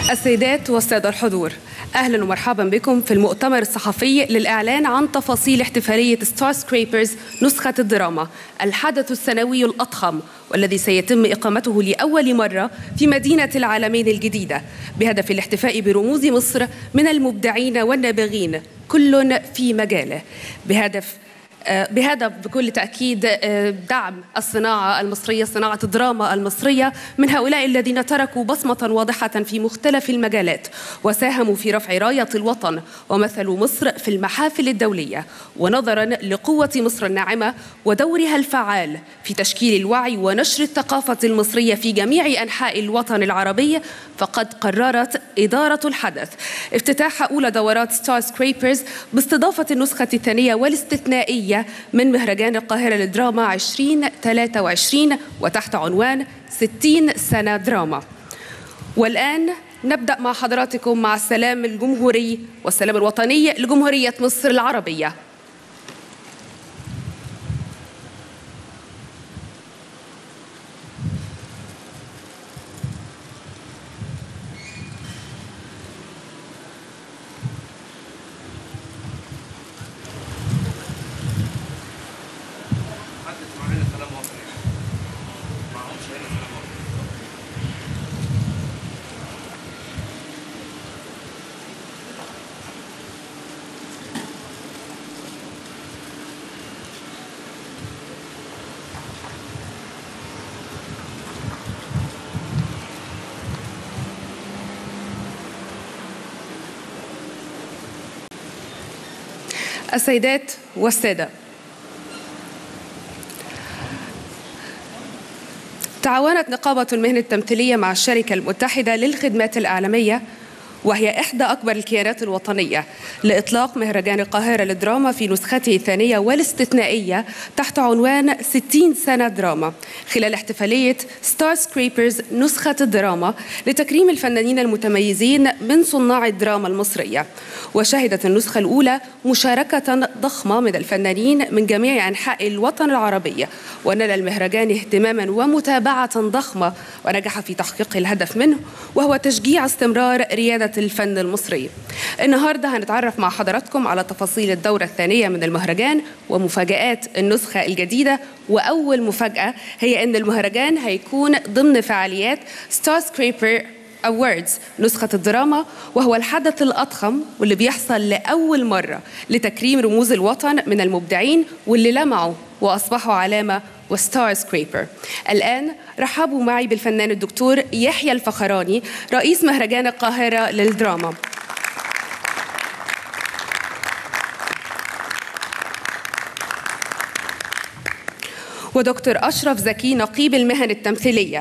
السيدات والسادة الحضور أهلا ومرحبا بكم في المؤتمر الصحفي للإعلان عن تفاصيل احتفالية ستار سكريبرز نسخة الدراما الحدث السنوي الأضخم والذي سيتم إقامته لأول مرة في مدينة العالمين الجديدة بهدف الاحتفاء برموز مصر من المبدعين والنابغين كل في مجاله بهدف بهدف بكل تأكيد دعم الصناعة المصرية صناعة الدراما المصرية من هؤلاء الذين تركوا بصمة واضحة في مختلف المجالات وساهموا في رفع راية الوطن ومثلوا مصر في المحافل الدولية ونظرا لقوة مصر الناعمة ودورها الفعال في تشكيل الوعي ونشر الثقافة المصرية في جميع أنحاء الوطن العربي فقد قررت إدارة الحدث افتتاح أولى دورات ستار سكريبرز باستضافة النسخة الثانية والاستثنائية من مهرجان القاهرة للدراما 2023 وتحت عنوان 60 سنة دراما والآن نبدأ مع حضراتكم مع السلام الجمهوري والسلام الوطني لجمهورية مصر العربية السيدات والسادة تعاونت نقابة المهن التمثيلية مع الشركة المتحدة للخدمات الإعلامية وهي إحدى أكبر الكيانات الوطنية لإطلاق مهرجان القاهرة للدراما في نسخته الثانية والاستثنائية تحت عنوان 60 سنة دراما خلال احتفالية ستار سكريبرز نسخة الدراما لتكريم الفنانين المتميزين من صناع الدراما المصرية وشهدت النسخة الأولى مشاركة ضخمة من الفنانين من جميع أنحاء الوطن العربي ونال المهرجان اهتماما ومتابعة ضخمة ونجح في تحقيق الهدف منه وهو تشجيع استمرار ريادة الفن المصري النهاردة هنتعرف مع حضراتكم على تفاصيل الدورة الثانية من المهرجان ومفاجآت النسخة الجديدة وأول مفاجأة هي أن المهرجان هيكون ضمن فعاليات ستار سكريبر أوردز نسخة الدراما وهو الحدث الأضخم واللي بيحصل لأول مرة لتكريم رموز الوطن من المبدعين واللي لمعوا وأصبحوا علامة وستار سكريبر الآن رحبوا معي بالفنان الدكتور يحيى الفخراني رئيس مهرجان القاهرة للدراما ودكتور أشرف زكي نقيب المهن التمثيلية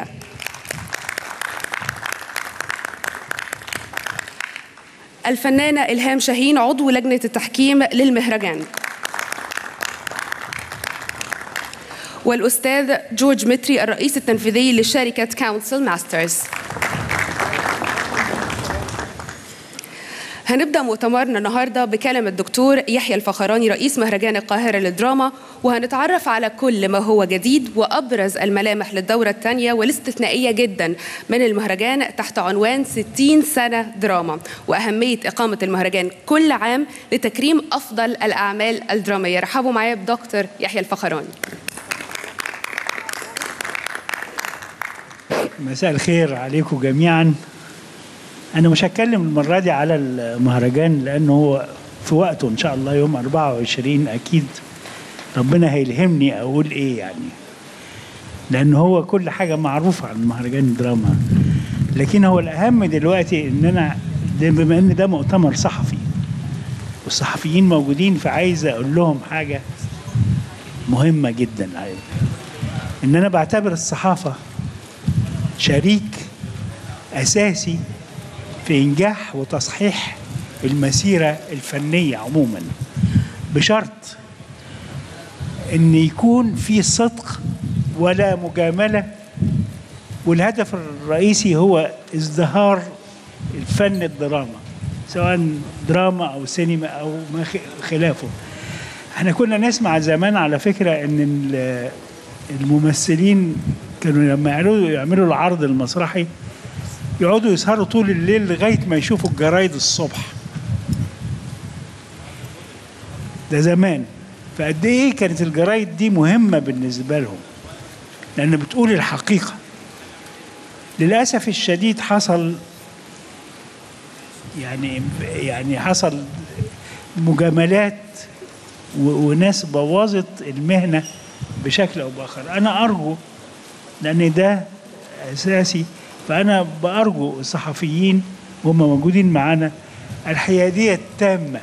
الفنانة إلهام شاهين عضو لجنة التحكيم للمهرجان والأستاذ جورج متري الرئيس التنفيذي لشركة كونسل ماسترز هنبدأ مؤتمرنا النهاردة بكلام الدكتور يحيى الفخراني رئيس مهرجان القاهرة للدراما وهنتعرف على كل ما هو جديد وأبرز الملامح للدورة الثانية والاستثنائية جدا من المهرجان تحت عنوان 60 سنة دراما وأهمية إقامة المهرجان كل عام لتكريم أفضل الأعمال الدرامية رحبوا معايا بدكتور يحيى الفخراني مساء الخير عليكم جميعا انا مش هتكلم المره دي على المهرجان لانه هو في وقته ان شاء الله يوم 24 اكيد ربنا هيلهمني اقول ايه يعني لان هو كل حاجه معروفه عن مهرجان الدراما لكن هو الاهم دلوقتي ان انا بما ان ده مؤتمر صحفي والصحفيين موجودين فعايز اقول لهم حاجه مهمه جدا ان انا بعتبر الصحافه شريك اساسي في انجاح وتصحيح المسيره الفنيه عموما بشرط ان يكون في صدق ولا مجامله والهدف الرئيسي هو ازدهار الفن الدراما سواء دراما او سينما او ما خلافه احنا كنا نسمع زمان على فكره ان الممثلين كانوا لما يعملوا يعملوا العرض المسرحي يقعدوا يسهروا طول الليل لغايه ما يشوفوا الجرايد الصبح ده زمان فقد ايه كانت الجرايد دي مهمه بالنسبه لهم لان بتقول الحقيقه للاسف الشديد حصل يعني يعني حصل مجاملات و- وناس بوظت المهنه بشكل او باخر انا ارجو لان ده اساسي فانا بارجو الصحفيين وهم موجودين معانا الحياديه التامه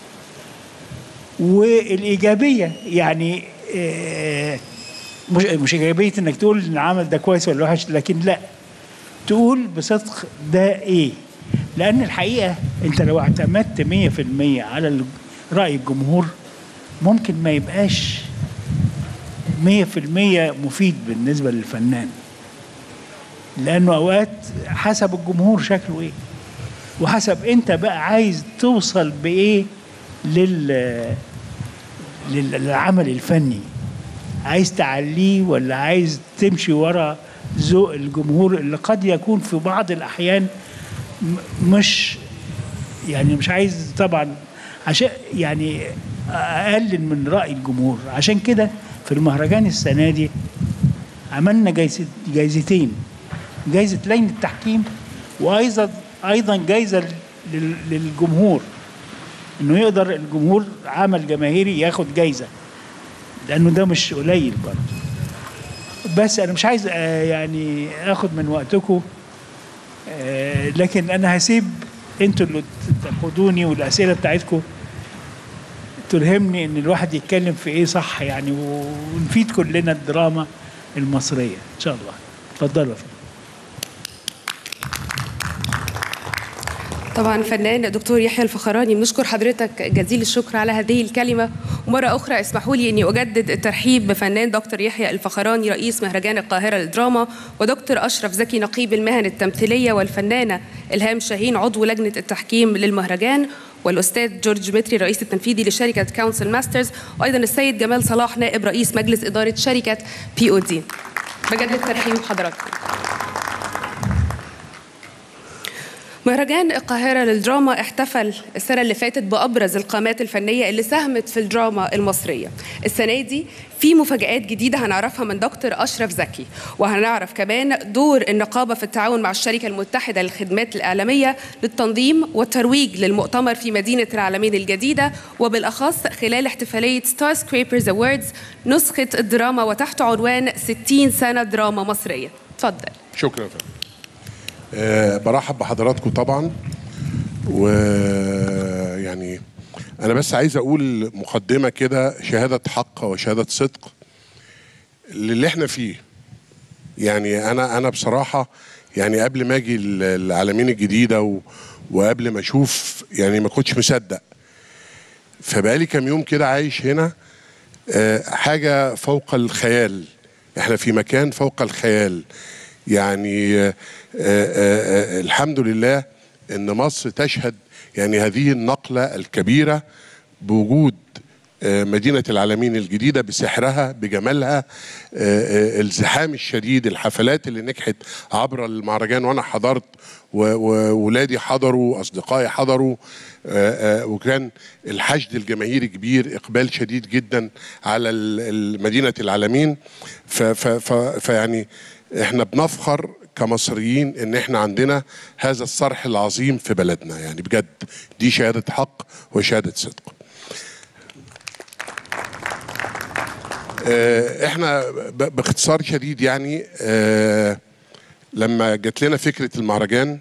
والايجابيه يعني آه، مش مش ايجابيه انك تقول ان العمل ده كويس ولا وحش لكن لا تقول بصدق ده ايه لان الحقيقه انت لو اعتمدت 100% على ال- راي الجمهور ممكن ما يبقاش 100% مفيد بالنسبه للفنان لانه اوقات حسب الجمهور شكله ايه وحسب انت بقى عايز توصل بايه لل لل- للعمل الفني عايز تعليه ولا عايز تمشي ورا ذوق الجمهور اللي قد يكون في بعض الاحيان م- مش يعني مش عايز طبعا عشان يعني اقلل من راي الجمهور عشان كده في المهرجان السنه دي عملنا جايزه جايزتين جايزه لجنه التحكيم وايضا ايضا جايزه لل- للجمهور انه يقدر الجمهور عمل جماهيري ياخد جايزه لانه ده مش قليل برضه بس انا مش عايز آه، يعني اخد من وقتكم آه، لكن انا هسيب انتوا اللي تاخدوني والاسئله بتاعتكم تلهمني ان الواحد يتكلم في ايه صح يعني ونفيد كلنا الدراما المصريه ان شاء الله اتفضلوا يا فندم. طبعا فنان دكتور يحيى الفخراني بنشكر حضرتك جزيل الشكر على هذه الكلمة ومرة أخرى اسمحوا لي أني أجدد الترحيب بفنان دكتور يحيى الفخراني رئيس مهرجان القاهرة للدراما ودكتور أشرف زكي نقيب المهن التمثيلية والفنانة إلهام شاهين عضو لجنة التحكيم للمهرجان والأستاذ جورج متري رئيس التنفيذي لشركة كونسل ماسترز وأيضا السيد جمال صلاح نائب رئيس مجلس إدارة شركة بي أو دي بجدد ترحيب حضراتكم مهرجان القاهرة للدراما احتفل السنة اللي فاتت بأبرز القامات الفنية اللي ساهمت في الدراما المصرية السنة دي في مفاجآت جديدة هنعرفها من دكتور أشرف زكي وهنعرف كمان دور النقابة في التعاون مع الشركة المتحدة للخدمات الإعلامية للتنظيم والترويج للمؤتمر في مدينة العالمين الجديدة وبالأخص خلال احتفالية ستار سكريبرز أوردز نسخة الدراما وتحت عنوان 60 سنة دراما مصرية اتفضل شكرا يا فندم أه برحب بحضراتكم طبعا ويعني انا بس عايز اقول مقدمه كده شهاده حق وشهاده صدق للي احنا فيه يعني انا انا بصراحه يعني قبل ما اجي ال- العالمين الجديده و وقبل ما اشوف يعني ما كنتش مصدق فبقالي كام يوم كده عايش هنا آه، حاجه فوق الخيال احنا في مكان فوق الخيال يعني آه، آه، آه، الحمد لله ان مصر تشهد يعني هذه النقله الكبيره بوجود آه، مدينة العالمين الجديدة بسحرها بجمالها آه، آه، الزحام الشديد الحفلات اللي نجحت عبر المهرجان وأنا حضرت و- وولادي حضروا أصدقائي حضروا آه، آه، وكان الحشد الجماهيري كبير إقبال شديد جدا على ال- ال- مدينة العالمين ف- ف- ف- فيعني احنا بنفخر كمصريين ان احنا عندنا هذا الصرح العظيم في بلدنا يعني بجد دي شهادة حق وشهادة صدق آه، احنا ب- باختصار شديد يعني آه، لما جات لنا فكره المهرجان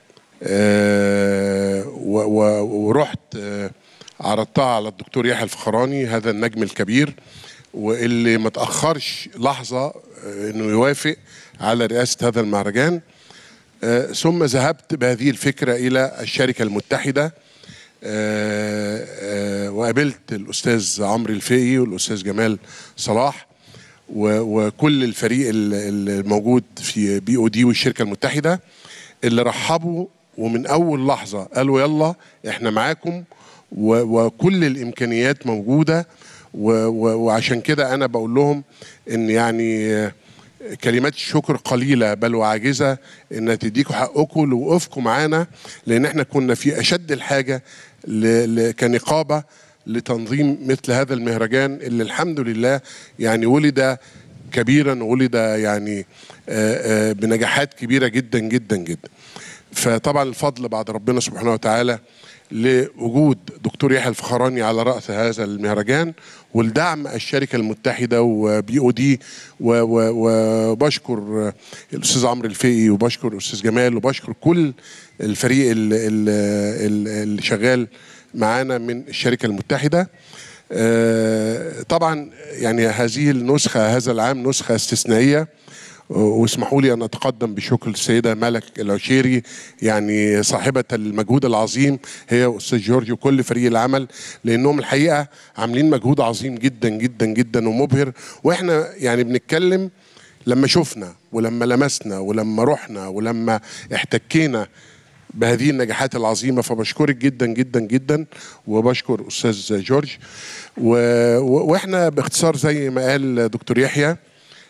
آه، و- و- ورحت آه، عرضتها على الدكتور يحيى الفخراني هذا النجم الكبير واللي ما تاخرش لحظه آه، انه يوافق على رئاسه هذا المهرجان آه، ثم ذهبت بهذه الفكره الى الشركه المتحده آه، آه، وقابلت الاستاذ عمرو الفقي والاستاذ جمال صلاح و- وكل الفريق ال- ال- الموجود في بي او دي والشركه المتحده اللي رحبوا ومن اول لحظه قالوا يلا احنا معاكم و- وكل الامكانيات موجوده و- و- وعشان كده انا بقول لهم ان يعني آه، كلمات الشكر قليلة بل وعاجزة إن تديكوا حقكم لوقوفكم معانا لأن احنا كنا في أشد الحاجة ل... ل... كنقابة لتنظيم مثل هذا المهرجان اللي الحمد لله يعني ولد كبيرا ولد يعني آه، آه، بنجاحات كبيرة جدا جدا جدا فطبعا الفضل بعد ربنا سبحانه وتعالى لوجود دكتور يحيى الفخراني على راس هذا المهرجان والدعم الشركه المتحده وبي او دي و- و- وبشكر الاستاذ عمرو الفقي وبشكر الاستاذ جمال وبشكر كل الفريق ال- ال- ال- اللي شغال معانا من الشركه المتحده آه، طبعا يعني هذه النسخه هذا العام نسخه استثنائيه واسمحوا لي ان اتقدم بشكر السيده ملك العشيري يعني صاحبه المجهود العظيم هي واستاذ جورج وكل فريق العمل لانهم الحقيقه عاملين مجهود عظيم جدا جدا جدا ومبهر واحنا يعني بنتكلم لما شفنا ولما لمسنا ولما رحنا ولما احتكينا بهذه النجاحات العظيمه فبشكرك جدا جدا جدا وبشكر استاذ جورج و... و... واحنا باختصار زي ما قال دكتور يحيى آه،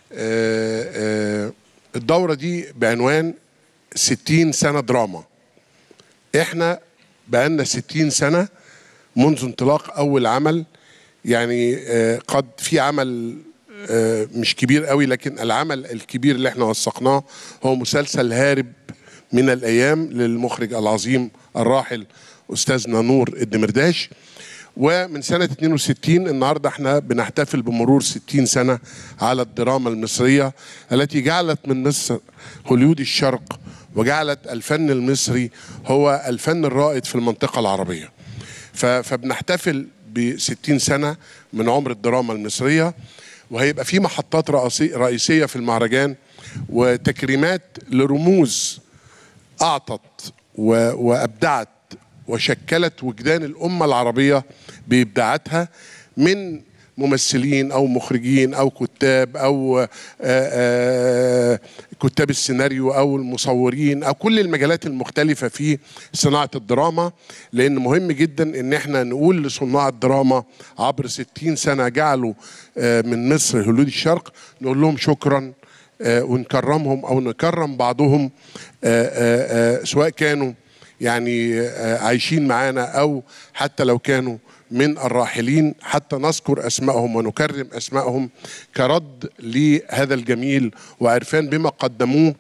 آه، الدورة دي بعنوان 60 سنة دراما احنا بقالنا 60 سنة منذ انطلاق أول عمل يعني آه، قد في عمل آه، مش كبير قوي لكن العمل الكبير اللي احنا وثقناه هو مسلسل هارب من الأيام للمخرج العظيم الراحل أستاذنا نور الدمرداش ومن سنة 62 النهاردة احنا بنحتفل بمرور 60 سنة على الدراما المصرية التي جعلت من مصر هوليود الشرق وجعلت الفن المصري هو الفن الرائد في المنطقة العربية ف- فبنحتفل ب 60 سنة من عمر الدراما المصرية وهيبقى في محطات رئيسي- رئيسية في المهرجان وتكريمات لرموز أعطت و- وأبدعت وشكلت وجدان الأمة العربية بإبداعاتها من ممثلين أو مخرجين أو كتاب أو آه، آه، كتاب السيناريو أو المصورين أو كل المجالات المختلفة في صناعة الدراما لأن مهم جدا إن احنا نقول لصناع الدراما عبر 60 سنة جعلوا آه، من مصر هلود الشرق نقول لهم شكرا آه، ونكرمهم او نكرم بعضهم آه، آه، آه، سواء كانوا يعني آه، عايشين معانا او حتى لو كانوا من الراحلين حتى نذكر اسمائهم ونكرم اسمائهم كرد لهذا الجميل وعرفان بما قدموه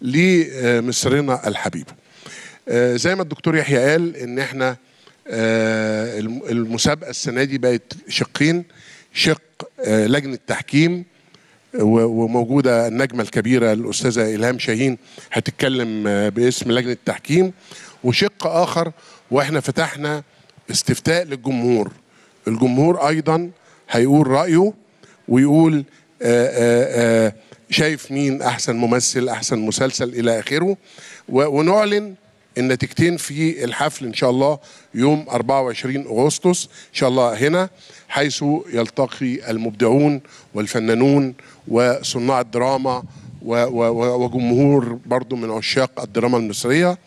لمصرنا الحبيبه. آه، زي ما الدكتور يحيى قال ان احنا آه، الم- المسابقه السنه دي بقت شقين شق آه، لجنه تحكيم و- وموجودة النجمة الكبيرة الأستاذة إلهام شاهين هتتكلم آه، باسم لجنة التحكيم وشق آخر وإحنا فتحنا استفتاء للجمهور الجمهور أيضا هيقول رأيه ويقول آه، آه، آه، شايف مين أحسن ممثل أحسن مسلسل إلى آخره و- ونعلن النتيجتين في الحفل ان شاء الله يوم 24 اغسطس ان شاء الله هنا حيث يلتقي المبدعون والفنانون وصناع الدراما و- و- و- وجمهور برضو من عشاق الدراما المصريه آه،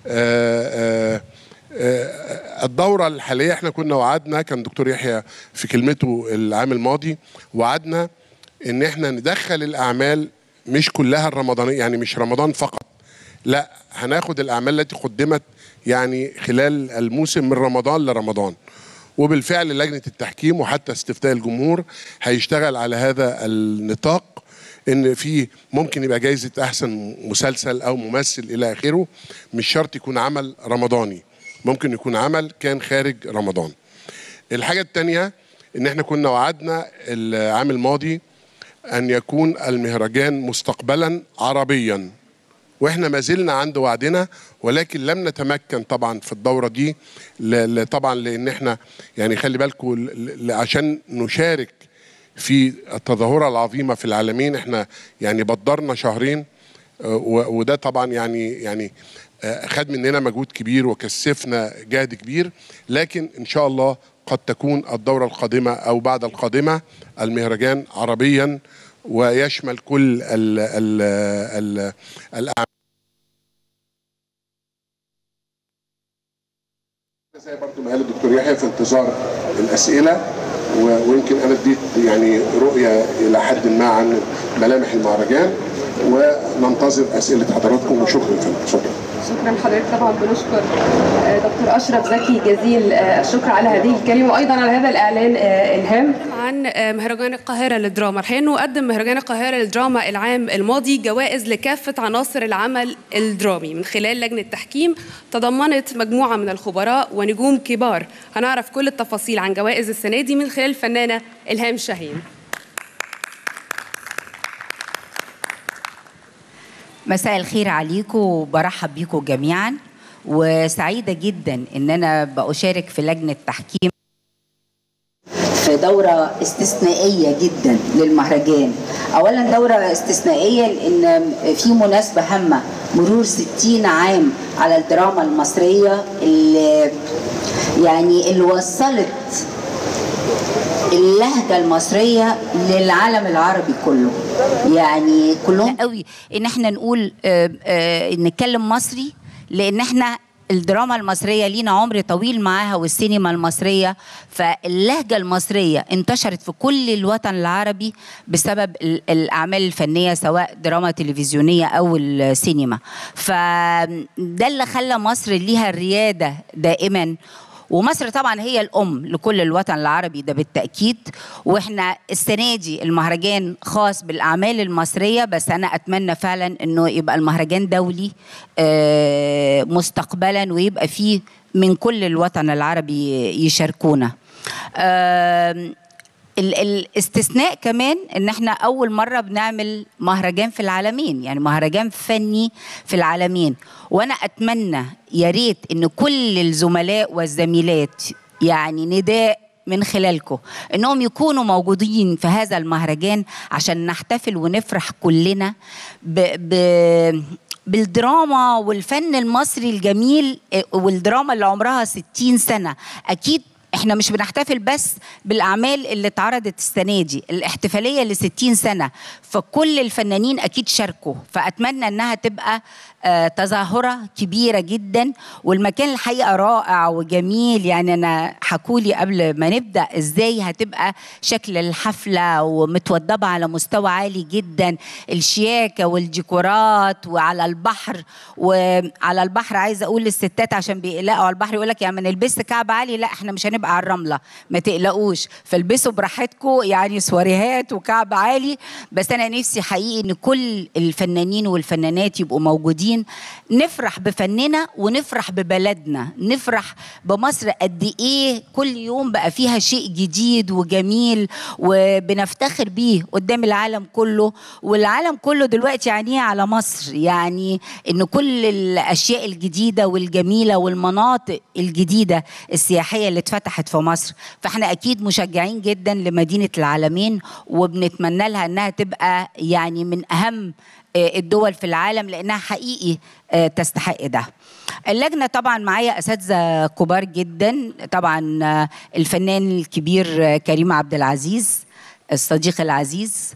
آه، آه، الدورة الحالية احنا كنا وعدنا كان دكتور يحيى في كلمته العام الماضي وعدنا ان احنا ندخل الاعمال مش كلها الرمضانية يعني مش رمضان فقط لا هناخد الاعمال التي قدمت يعني خلال الموسم من رمضان لرمضان وبالفعل لجنه التحكيم وحتى استفتاء الجمهور هيشتغل على هذا النطاق ان في ممكن يبقى جايزه احسن مسلسل او ممثل الى اخره مش شرط يكون عمل رمضاني ممكن يكون عمل كان خارج رمضان الحاجه الثانيه ان احنا كنا وعدنا العام الماضي ان يكون المهرجان مستقبلا عربيا واحنا ما زلنا عند وعدنا ولكن لم نتمكن طبعا في الدوره دي ل- ل- طبعا لان احنا يعني خلي بالكم ل- ل- عشان نشارك في التظاهره العظيمه في العالمين احنا يعني بدرنا شهرين آه، و- وده طبعا يعني يعني آه، خد مننا مجهود كبير وكثفنا جهد كبير لكن ان شاء الله قد تكون الدوره القادمه او بعد القادمه المهرجان عربيا ويشمل كل ال ال ال الأعمال زي برضو ما قال الدكتور يحيى في انتظار الاسئله و- ويمكن انا اديت يعني رؤيه الى حد ما عن ملامح المهرجان وننتظر اسئله حضراتكم وشكرا فندم اتفضل شكرا حضرتك طبعا بنشكر آه، دكتور اشرف زكي جزيل آه، الشكر على هذه الكلمه وايضا على هذا الاعلان آه، الهام عن آه، مهرجان القاهره للدراما الحقيقه انه قدم مهرجان القاهره للدراما العام الماضي جوائز لكافه عناصر العمل الدرامي من خلال لجنه تحكيم تضمنت مجموعه من الخبراء ونجوم كبار هنعرف كل التفاصيل عن جوائز السنه دي من خلال الفنانه الهام شاهين مساء الخير عليكم وبرحب بيكم جميعا وسعيدة جدا ان انا بأشارك في لجنة تحكيم في دورة استثنائية جدا للمهرجان أولا دورة استثنائية لأن في مناسبة هامة مرور 60 عام على الدراما المصرية اللي يعني اللي وصلت اللهجة المصرية للعالم العربي كله يعني كلهم قوي ان احنا نقول آه، آه، نتكلم مصري لان احنا الدراما المصرية لينا عمر طويل معاها والسينما المصرية فاللهجة المصرية انتشرت في كل الوطن العربي بسبب ال- الأعمال الفنية سواء دراما تلفزيونية أو السينما فده اللي خلى مصر ليها الريادة دائما ومصر طبعا هي الام لكل الوطن العربي ده بالتاكيد واحنا السنه دي المهرجان خاص بالاعمال المصريه بس انا اتمنى فعلا انه يبقى المهرجان دولي آه، مستقبلا ويبقى فيه من كل الوطن العربي يشاركونا آم، ال- الاستثناء كمان ان احنا اول مره بنعمل مهرجان في العالمين يعني مهرجان فني في العالمين وانا اتمنى يا ريت ان كل الزملاء والزميلات يعني نداء من خلالكم انهم يكونوا موجودين في هذا المهرجان عشان نحتفل ونفرح كلنا ب, ب بالدراما والفن المصري الجميل آه، والدراما اللي عمرها 60 سنه اكيد احنا مش بنحتفل بس بالاعمال اللي اتعرضت السنه دي الاحتفاليه ل 60 سنه فكل الفنانين اكيد شاركوا فاتمنى انها تبقى آه، تظاهره كبيره جدا والمكان الحقيقه رائع وجميل يعني انا حكولي قبل ما نبدا ازاي هتبقى شكل الحفله ومتوضبه على مستوى عالي جدا الشياكه والديكورات وعلى البحر وعلى البحر عايزه اقول للستات عشان بيقلقوا على البحر يقول لك يعني ما نلبس كعب عالي لا احنا مش هنبقى على الرمله ما تقلقوش فالبسوا براحتكم يعني سواريهات وكعب عالي بس انا نفسي حقيقي ان كل الفنانين والفنانات يبقوا موجودين نفرح بفننا ونفرح ببلدنا نفرح بمصر قد ايه كل يوم بقى فيها شيء جديد وجميل وبنفتخر بيه قدام العالم كله والعالم كله دلوقتي عينيه على مصر يعني ان كل الاشياء الجديده والجميله والمناطق الجديده السياحيه اللي اتفتحت في مصر فاحنا اكيد مشجعين جدا لمدينه العالمين وبنتمنى لها انها تبقى يعني من اهم آه، الدول في العالم لانها حقيقي آه، تستحق ده اللجنه طبعا معايا اساتذه كبار جدا طبعا آه، الفنان الكبير آه، كريم عبد العزيز الصديق العزيز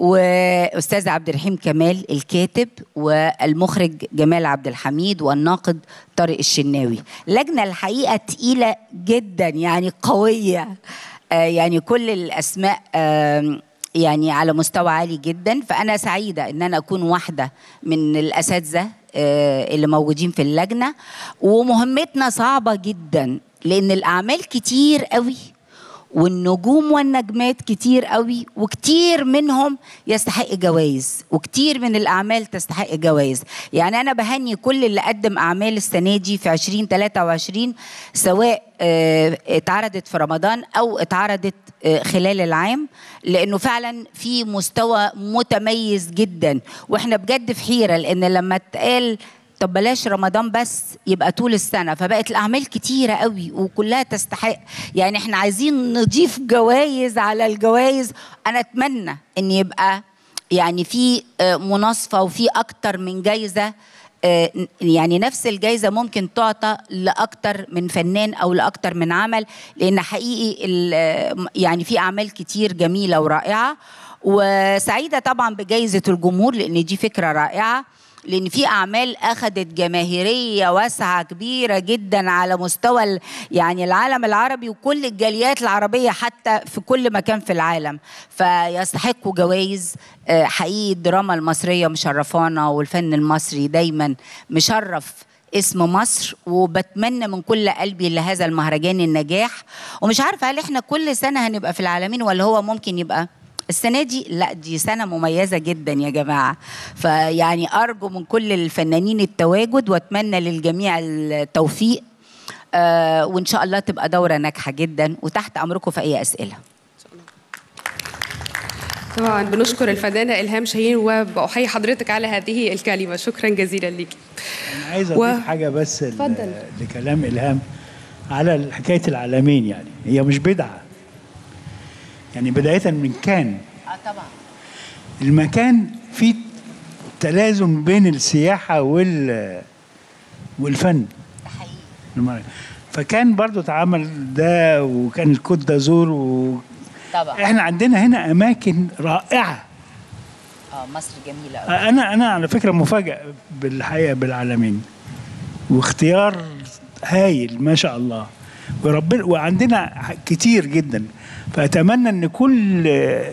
واستاذ عبد الرحيم كمال الكاتب والمخرج جمال عبد الحميد والناقد طارق الشناوي لجنه الحقيقه تقيله جدا يعني قويه آه، يعني كل الاسماء آم، يعني على مستوى عالي جدا فانا سعيده ان انا اكون واحده من الاساتذه آه، اللي موجودين في اللجنه ومهمتنا صعبه جدا لان الاعمال كتير قوي والنجوم والنجمات كتير قوي وكتير منهم يستحق جوائز وكتير من الاعمال تستحق جوائز يعني انا بهني كل اللي قدم اعمال السنه دي في 2023 سواء آه، اتعرضت في رمضان او اتعرضت آه، خلال العام لانه فعلا في مستوى متميز جدا واحنا بجد في حيره لان لما اتقال طب بلاش رمضان بس يبقى طول السنه فبقت الاعمال كتيره قوي وكلها تستحق يعني احنا عايزين نضيف جوائز على الجوائز انا اتمنى ان يبقى يعني في آه، مناصفه وفي اكتر من جايزه آه، يعني نفس الجايزه ممكن تعطى لاكتر من فنان او لاكتر من عمل لان حقيقي ال- يعني في اعمال كتير جميله ورائعه وسعيده طبعا بجائزه الجمهور لان دي فكره رائعه لان في اعمال اخذت جماهيريه واسعه كبيره جدا على مستوى ال- يعني العالم العربي وكل الجاليات العربيه حتى في كل مكان في العالم فيستحقوا جوائز آه، حقيقي الدراما المصريه مشرفانا والفن المصري دايما مشرف اسم مصر وبتمنى من كل قلبي لهذا المهرجان النجاح ومش عارفه هل احنا كل سنه هنبقى في العالمين ولا هو ممكن يبقى السنه دي لا دي سنه مميزه جدا يا جماعه فيعني ارجو من كل الفنانين التواجد واتمنى للجميع التوفيق آه وان شاء الله تبقى دوره ناجحه جدا وتحت امركم في اي اسئله طبعا بنشكر الفنانة إلهام شاهين وبأحيي حضرتك على هذه الكلمة شكرا جزيلا لك انا عايز و- اضيف حاجه بس ل- اتفضل. لكلام الهام على حكايه العالمين يعني هي مش بدعه يعني بدايه من كان اه طبعا المكان فيه تلازم بين السياحه وال والفن المرة. فكان برضو اتعمل ده وكان الكوت دازور و... طبعا احنا عندنا هنا اماكن رائعه اه مصر جميله قوي انا انا على فكره مفاجئ بالحقيقه بالعالمين واختيار هايل ما شاء الله وربنا وعندنا كتير جدا فاتمنى ان كل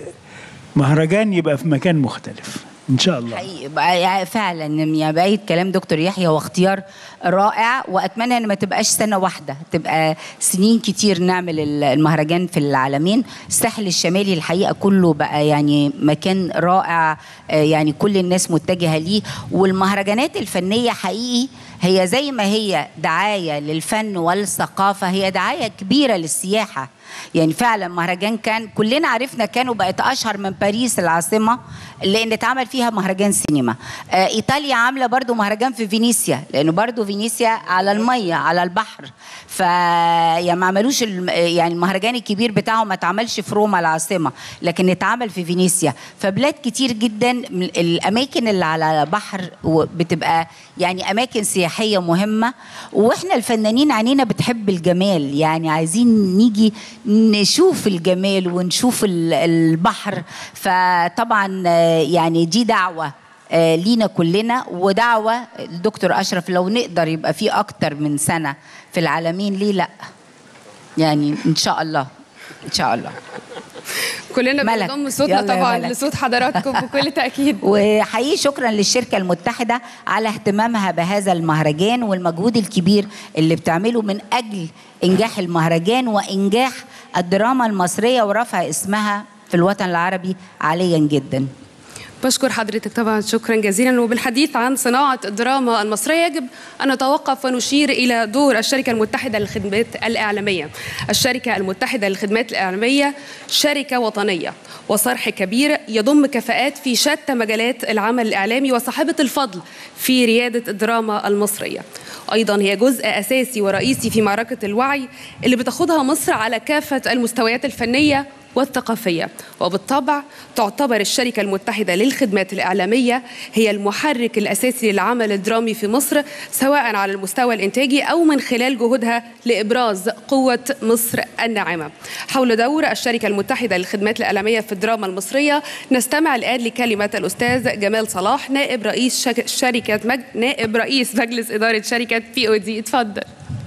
مهرجان يبقى في مكان مختلف ان شاء الله حقيقي بقى يعني فعلا يعني بقيت كلام دكتور يحيى هو اختيار رائع واتمنى ان ما تبقاش سنه واحده تبقى سنين كتير نعمل ال- المهرجان في العالمين الساحل الشمالي الحقيقه كله بقى يعني مكان رائع آه، يعني كل الناس متجهه ليه والمهرجانات الفنيه حقيقي هي زي ما هي دعايه للفن والثقافه هي دعايه كبيره للسياحه يعني فعلا مهرجان كان كلنا عرفنا كانوا بقت اشهر من باريس العاصمه لان اتعمل فيها مهرجان سينما آه ايطاليا عامله برضو مهرجان في فينيسيا لانه برضو فينيسيا على الميه على البحر ف يعني ما عملوش الم- يعني المهرجان الكبير بتاعهم ما اتعملش في روما العاصمه لكن اتعمل في فينيسيا فبلاد كتير جدا من الاماكن اللي على البحر و- بتبقى يعني اماكن سياحيه مهمه واحنا الفنانين عينينا بتحب الجمال يعني عايزين نيجي نشوف الجمال ونشوف ال- البحر فطبعا آه، يعني دي دعوه آه، لينا كلنا ودعوه الدكتور اشرف لو نقدر يبقى في اكتر من سنه في العالمين ليه لا يعني ان شاء الله ان شاء الله كلنا ملك. بنضم صوتنا يلا يا طبعا ملك. لصوت حضراتكم بكل تأكيد وحقيقي شكرا للشركة المتحدة على اهتمامها بهذا المهرجان والمجهود الكبير اللي بتعمله من أجل إنجاح المهرجان وإنجاح الدراما المصرية ورفع اسمها في الوطن العربي عاليا جدا بشكر حضرتك طبعا شكرا جزيلا وبالحديث عن صناعة الدراما المصرية يجب أن نتوقف ونشير إلى دور الشركة المتحدة للخدمات الإعلامية الشركة المتحدة للخدمات الإعلامية شركة وطنية وصرح كبير يضم كفاءات في شتى مجالات العمل الإعلامي وصاحبة الفضل في ريادة الدراما المصرية أيضا هي جزء أساسي ورئيسي في معركة الوعي اللي بتاخدها مصر على كافة المستويات الفنية والثقافية وبالطبع تعتبر الشركة المتحدة للخدمات الإعلامية هي المحرك الأساسي للعمل الدرامي في مصر سواء على المستوى الإنتاجي أو من خلال جهودها لإبراز قوة مصر الناعمة حول دور الشركة المتحدة للخدمات الإعلامية في الدراما المصرية نستمع الآن لكلمة الأستاذ جمال صلاح نائب رئيس شك- شركة مج... نائب رئيس مجلس إدارة شركة بي أو دي اتفضل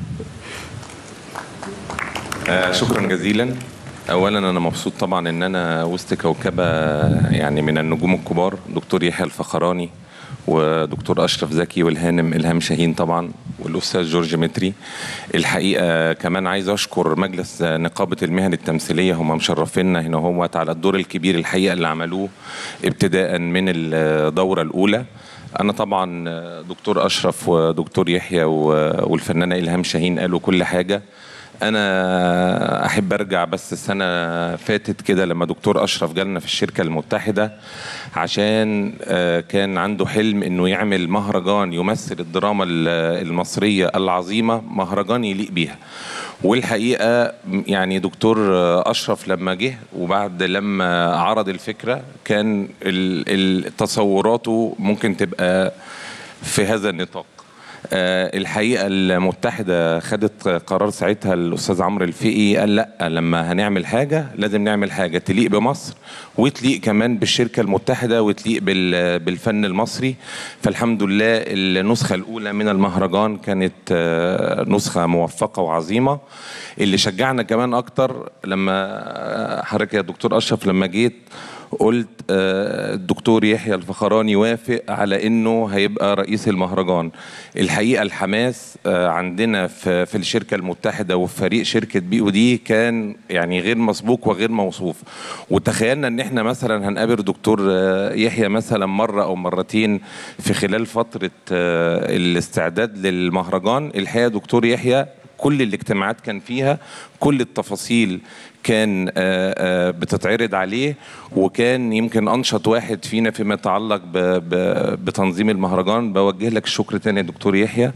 آه، شكرا جزيلا اولا انا مبسوط طبعا ان انا وسط كوكبه يعني من النجوم الكبار دكتور يحيى الفخراني ودكتور اشرف زكي والهانم الهام شاهين طبعا والاستاذ جورج متري الحقيقه كمان عايز اشكر مجلس نقابه المهن التمثيليه هم مشرفينا هنا هو على الدور الكبير الحقيقه اللي عملوه ابتداء من الدوره الاولى انا طبعا دكتور اشرف ودكتور يحيى و- والفنانه الهام شاهين قالوا كل حاجه انا احب ارجع بس السنه فاتت كده لما دكتور اشرف جالنا في الشركه المتحده عشان آه، كان عنده حلم انه يعمل مهرجان يمثل الدراما ال- المصريه العظيمه مهرجان يليق بيها والحقيقه م- يعني دكتور آه، اشرف لما جه وبعد لما عرض الفكره كان ال- ال- تصوراته ممكن تبقى في هذا النطاق آه، الحقيقه المتحده خدت قرار ساعتها الاستاذ عمرو الفقي قال لا لما هنعمل حاجه لازم نعمل حاجه تليق بمصر وتليق كمان بالشركه المتحده وتليق بال- بالفن المصري فالحمد لله النسخه الاولى من المهرجان كانت آه، نسخه موفقه وعظيمه اللي شجعنا كمان اكتر لما آه، حضرتك يا دكتور اشرف لما جيت قلت آه، الدكتور يحيى الفخراني وافق على انه هيبقى رئيس المهرجان الحقيقه الحماس آه، عندنا في في الشركه المتحده وفي فريق شركه بي او دي كان يعني غير مسبوق وغير موصوف وتخيلنا ان احنا مثلا هنقابل دكتور آه، يحيى مثلا مره او مرتين في خلال فتره آه، الاستعداد للمهرجان الحقيقه دكتور يحيى كل الاجتماعات كان فيها كل التفاصيل كان آه، آه، بتتعرض عليه وكان يمكن انشط واحد فينا فيما يتعلق ب- ب- بتنظيم المهرجان بوجه لك الشكر تاني يا دكتور يحيى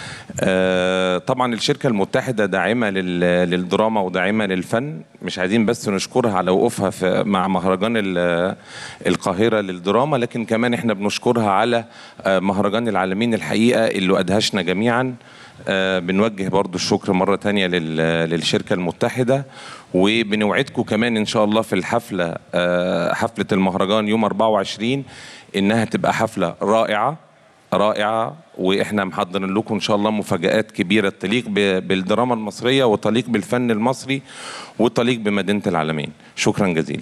آه، طبعا الشركه المتحده داعمه لل- للدراما وداعمه للفن مش عايزين بس نشكرها على وقوفها في مع مهرجان ال- القاهره للدراما لكن كمان احنا بنشكرها على آه، مهرجان العالمين الحقيقه اللي ادهشنا جميعا آه، بنوجه برضو الشكر مرة تانية لل- للشركة المتحدة وبنوعدكم كمان إن شاء الله في الحفلة آه، حفلة المهرجان يوم 24 إنها تبقى حفلة رائعة رائعة وإحنا محضرين لكم إن شاء الله مفاجآت كبيرة تليق ب- بالدراما المصرية وتليق بالفن المصري وتليق بمدينة العالمين شكرا جزيلا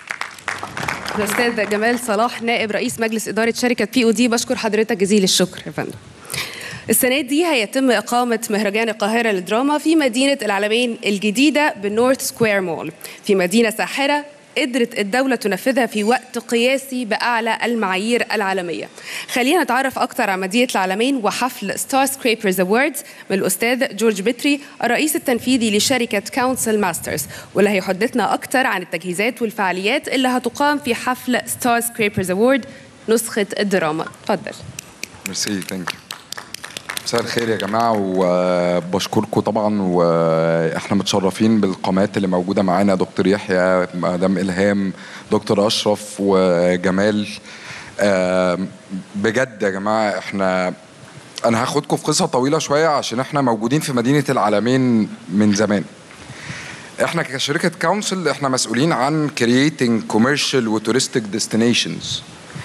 الأستاذ جمال صلاح نائب رئيس مجلس إدارة شركة بي أو دي بشكر حضرتك جزيل الشكر يا فندم السنة دي هيتم إقامة مهرجان القاهرة للدراما في مدينة العلمين الجديدة بالنورث سكوير مول في مدينة ساحرة قدرت الدولة تنفذها في وقت قياسي بأعلى المعايير العالمية خلينا نتعرف أكثر عن مدينة العلمين وحفل ستار سكريبرز أوردز من الأستاذ جورج بتري الرئيس التنفيذي لشركة كونسل ماسترز واللي هيحدثنا أكثر عن التجهيزات والفعاليات اللي هتقام في حفل ستار سكريبرز أورد نسخة الدراما تفضل ميرسي ثانك يو مساء الخير يا جماعه وبشكركم طبعا واحنا متشرفين بالقامات اللي موجوده معانا دكتور يحيى مدام الهام دكتور اشرف وجمال آم، بجد يا جماعه احنا انا هاخدكم في قصه طويله شويه عشان احنا موجودين في مدينه العالمين من زمان احنا كشركه كونسل احنا مسؤولين عن creating commercial وتورستيك destinations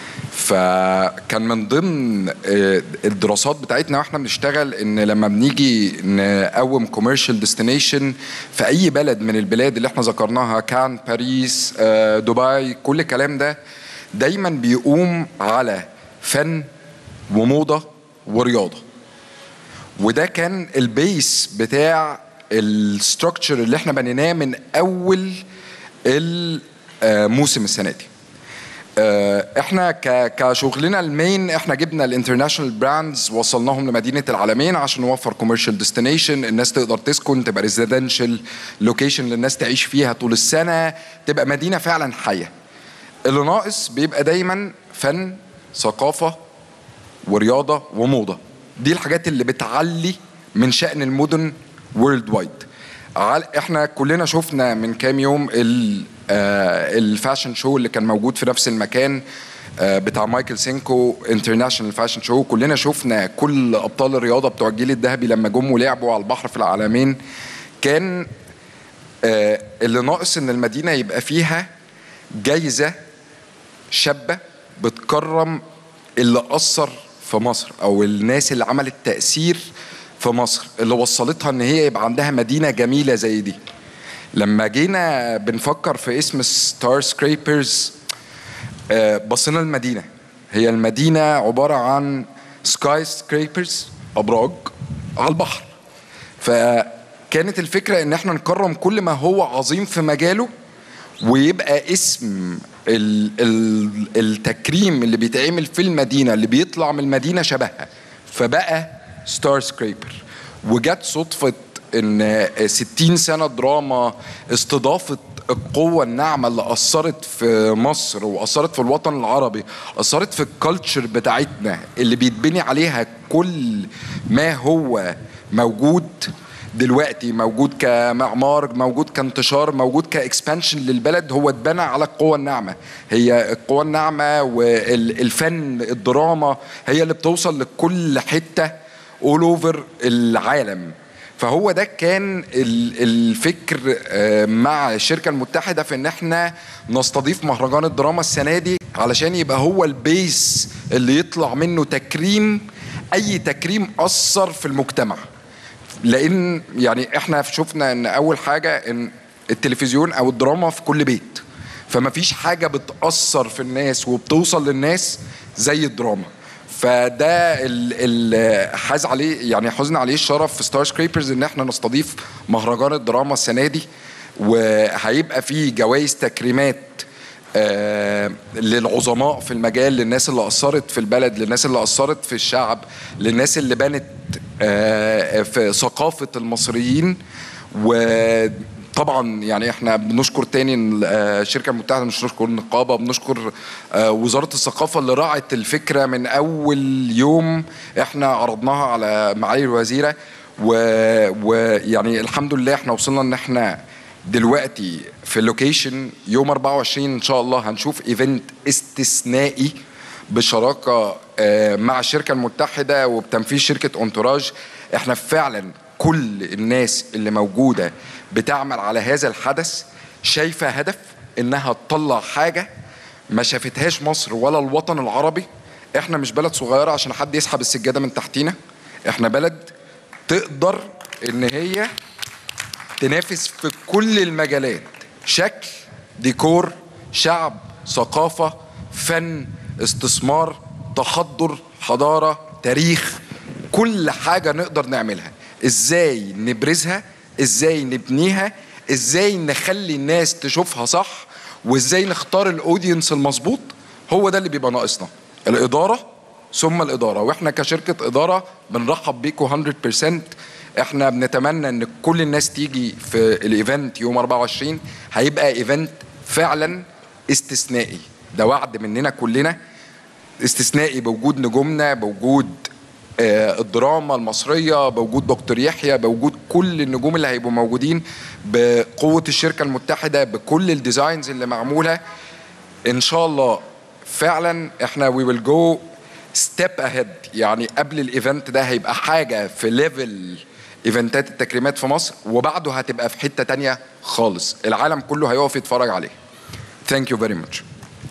فكان من ضمن آه، الدراسات بتاعتنا واحنا بنشتغل ان لما بنيجي نقوم كوميرشال ديستنيشن في اي بلد من البلاد اللي احنا ذكرناها كان باريس آه، دبي كل الكلام ده دايما بيقوم على فن وموضه ورياضه وده كان البيس بتاع الستراكشر اللي احنا بنيناه من اول الموسم السنه دي آه، احنا ك- كشغلنا المين احنا جبنا الانترناشونال براندز وصلناهم لمدينه العالمين عشان نوفر كوميرشال ديستنيشن الناس تقدر تسكن تبقى ريزيدنشال لوكيشن للناس تعيش فيها طول السنه تبقى مدينه فعلا حيه اللي ناقص بيبقى دايما فن ثقافه ورياضه وموضه دي الحاجات اللي بتعلي من شأن المدن وورلد وايد احنا كلنا شفنا من كام يوم ال- آه، الفاشن شو اللي كان موجود في نفس المكان آه، بتاع مايكل سينكو انترناشونال فاشن شو كلنا شفنا كل ابطال الرياضه بتوع الجيل الذهبي لما جم ولعبوا على البحر في العالمين كان آه، اللي ناقص ان المدينه يبقى فيها جايزه شابه بتكرم اللي اثر في مصر او الناس اللي عملت تاثير في مصر اللي وصلتها ان هي يبقى عندها مدينه جميله زي دي لما جينا بنفكر في اسم ستار سكريبرز بصينا المدينه هي المدينه عباره عن سكاي سكريبرز ابراج على البحر فكانت الفكره ان احنا نكرم كل ما هو عظيم في مجاله ويبقى اسم ال ال التكريم اللي بيتعمل في المدينه اللي بيطلع من المدينه شبهها فبقى ستار سكريبر وجت صدفه ان 60 سنه دراما استضافت القوة الناعمة اللي أثرت في مصر وأثرت في الوطن العربي أثرت في الكالتشر بتاعتنا اللي بيتبني عليها كل ما هو موجود دلوقتي موجود كمعمار موجود كانتشار موجود كاكسبانشن للبلد هو اتبنى على القوة الناعمة هي القوة الناعمة والفن الدراما هي اللي بتوصل لكل حتة اول اوفر العالم فهو ده كان ال- الفكر آه، مع الشركه المتحده في ان احنا نستضيف مهرجان الدراما السنه دي علشان يبقى هو البيس اللي يطلع منه تكريم اي تكريم اثر في المجتمع لان يعني احنا شفنا ان اول حاجه ان التلفزيون او الدراما في كل بيت فما فيش حاجه بتاثر في الناس وبتوصل للناس زي الدراما فده ال حاز عليه يعني حزن عليه الشرف في ستار سكريبرز ان احنا نستضيف مهرجان الدراما السنه دي وهيبقى فيه جوائز تكريمات آه، للعظماء في المجال للناس اللي أثرت في البلد للناس اللي أثرت في الشعب للناس اللي بنت آه، في ثقافة المصريين وطبعا يعني احنا بنشكر تاني آه، الشركة المتحدة بنشكر النقابة بنشكر آه، وزارة الثقافة اللي راعت الفكرة من أول يوم احنا عرضناها على معالي الوزيرة و- ويعني الحمد لله احنا وصلنا ان احنا دلوقتي في اللوكيشن يوم 24 ان شاء الله هنشوف ايفنت استثنائي بشراكه آه، مع الشركه المتحده وبتنفيذ شركه انتوراج احنا فعلا كل الناس اللي موجوده بتعمل على هذا الحدث شايفه هدف انها تطلع حاجه ما شافتهاش مصر ولا الوطن العربي احنا مش بلد صغيره عشان حد يسحب السجاده من تحتينا احنا بلد تقدر ان هي تنافس في كل المجالات شكل ديكور شعب ثقافة فن استثمار تحضر حضارة تاريخ كل حاجة نقدر نعملها ازاي نبرزها ازاي نبنيها ازاي نخلي الناس تشوفها صح وازاي نختار الاودينس المظبوط هو ده اللي بيبقى ناقصنا الإدارة ثم الإدارة واحنا كشركة إدارة بنرحب بيكم 100% احنا بنتمنى ان كل الناس تيجي في الايفنت يوم 24 هيبقى ايفنت فعلا استثنائي ده وعد مننا كلنا استثنائي بوجود نجومنا بوجود آه، الدراما المصرية بوجود دكتور يحيى بوجود كل النجوم اللي هيبقوا موجودين بقوة الشركة المتحدة بكل الديزاينز اللي معمولة ان شاء الله فعلا احنا وي ويل جو ستيب اهيد يعني قبل الايفنت ده هيبقى حاجه في ليفل ايفنتات التكريمات في مصر وبعده هتبقى في حته تانية خالص العالم كله هيقف يتفرج عليه ثانك يو فيري ماتش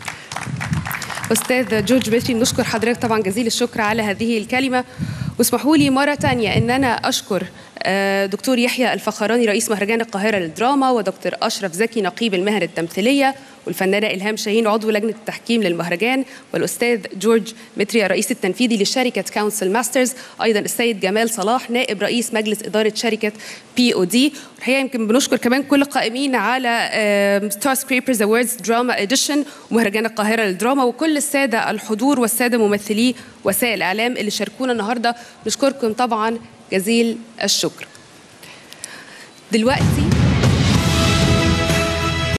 أستاذ جورج متري بنشكر حضرتك طبعا جزيل الشكر على هذه الكلمة واسمحوا لي مرة تانية أن أنا أشكر آه، دكتور يحيى الفخراني رئيس مهرجان القاهرة للدراما ودكتور أشرف زكي نقيب المهن التمثيلية والفنانة إلهام شاهين عضو لجنة التحكيم للمهرجان والأستاذ جورج متري الرئيس التنفيذي لشركة كونسل ماسترز أيضا السيد جمال صلاح نائب رئيس مجلس إدارة شركة بي أو دي الحقيقة يمكن بنشكر كمان كل القائمين على ستار سكريبرز أووردز دراما إديشن ومهرجان القاهرة للدراما وكل السادة الحضور والسادة ممثلي وسائل الإعلام اللي شاركونا النهاردة نشكركم طبعا جزيل الشكر دلوقتي